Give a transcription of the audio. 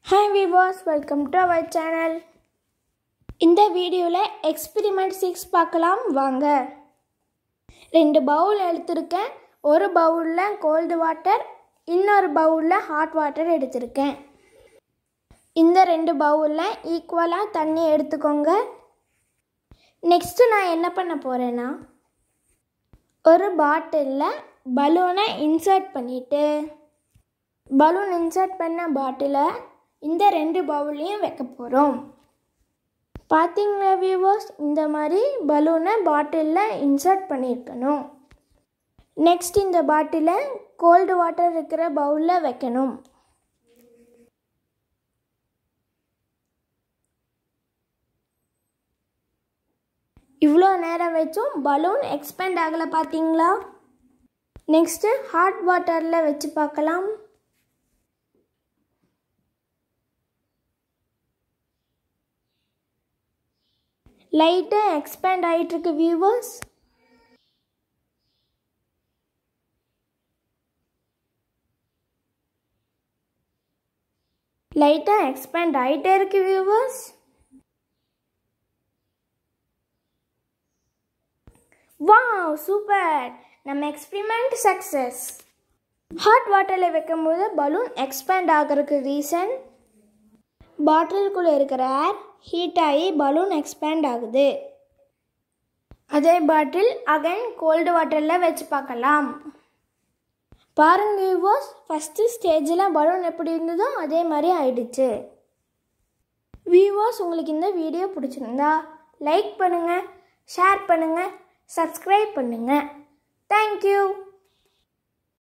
hi விவாஸ் welcome to our channel இந்த வீடியோவில் எக்ஸ்பிரிமெண்ட் சிக்ஸ் பார்க்கலாம் வாங்க ரெண்டு பவுல் எடுத்திருக்கேன் ஒரு பவுலில் கோல்டு வாட்டர் இன்னொரு பவுலில் ஹாட் வாட்டர் எடுத்திருக்கேன் இந்த ரெண்டு பவுலில் ஈக்குவலாக தண்ணி எடுத்துக்கோங்க நெக்ஸ்ட்டு நான் என்ன பண்ண போகிறேன்னா ஒரு பாட்டிலில் பலூனை இன்சர்ட் பண்ணிவிட்டு பலூன் இன்சர்ட் பண்ண பாட்டிலை இந்த ரெண்டு பவுல்லையும் வைக்க போகிறோம் பார்த்தீங்களா வியூவர்ஸ் இந்த மாதிரி பலூனை பாட்டிலில் இன்சர்ட் பண்ணியிருக்கணும் நெக்ஸ்ட் இந்த பாட்டிலை கோல்டு வாட்டர் இருக்கிற பவுலில் வைக்கணும் இவ்வளோ நேரம் வச்சும் பலூன் எக்ஸ்பேண்ட் ஆகலை பார்த்தீங்களா நெக்ஸ்ட்டு ஹாட் வாட்டரில் வச்சு பார்க்கலாம் லைட்டாக எக்ஸ்பேண்ட் ஆகிட்டுருக்கு வியூவர்ஸ் லைட்டாக எக்ஸ்பேண்ட் ஆகிட்டே இருக்கு வியூவர்ஸ் வாவ் சூப்பர் நம்ம எக்ஸ்பிரிமெண்ட் சக்ஸஸ் ஹாட் வாட்டரில் வைக்கும்போது பலூன் எக்ஸ்பேண்ட் ஆகிறதுக்கு ரீசன் பாட்டிலுக்குள்ளே இருக்கிற ஏர் ஹீட் ஆகி பலூன் எக்ஸ்பேண்ட் ஆகுது அதே பாட்டில் அகைன் கோல்டு வாட்டரில் வச்சு பார்க்கலாம் பாருங்க வியூவர்ஸ் ஃபஸ்ட்டு ஸ்டேஜில் பலூன் எப்படி இருந்ததோ அதே மாதிரி ஆயிடுச்சு வியூவர்ஸ் உங்களுக்கு இந்த வீடியோ பிடிச்சிருந்தா லைக் பண்ணுங்கள் ஷேர் பண்ணுங்கள் சப்ஸ்கிரைப் பண்ணுங்கள் தேங்க்யூ